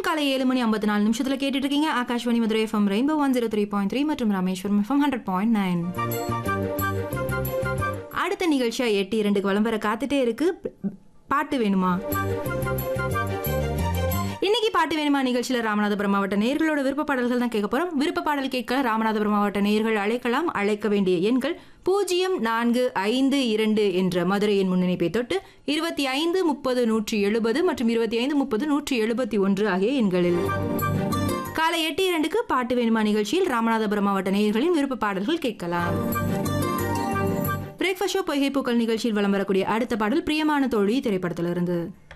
காலை ஏழு மணி ஐம்பத்தி நாலு நிமிஷத்துல கேட்டுட்டு இருக்கீங்க Akashvani Madurai FM rainbow one zero three point three மற்றும் Rameswaram FM hundred point nine அடுத்த நிகழ்ச்சியா எட்டு இரண்டுக்கு விளம்பர காத்துட்டே இருக்கு பாட்டு வேணுமா இன்னைக்கு பாட்டு வேணுமா நிகழ்ச்சியில ராமநாதபுரம் மாவட்ட நேர்களோட விருப்ப பாடல்கள் தான் கேட்க போறோம் விருப்ப பாடல் கேட்க ராமநாதபுரம் மாவட்ட நேர்கள் அழைக்கலாம் அழைக்க வேண்டிய எண்கள் பூஜ்ஜியம் நான்கு ஐந்து இரண்டு என்ற மதுரையின் முன்னிணைப்பை தொட்டு இருபத்தி ஐந்து முப்பது நூற்றி எழுபது மற்றும் இருபத்தி ஐந்து முப்பது நூற்றி எழுபத்தி ஒன்று ஆகிய எண்களில் காலை எட்டு இரண்டுக்கு பாட்டு வேணுமா நிகழ்ச்சியில் ராமநாதபுரம் மாவட்ட நேயர்களின் விருப்ப பாடல்கள் கேட்கலாம் பிரேக்ஃபாஸ்ட் ஷோ பொய்கை பூக்கள் நிகழ்ச்சியில் வலம் வரக்கூடிய அடுத்த பாடல் பிரியமான தோழி திரைப்படத்திலிருந்து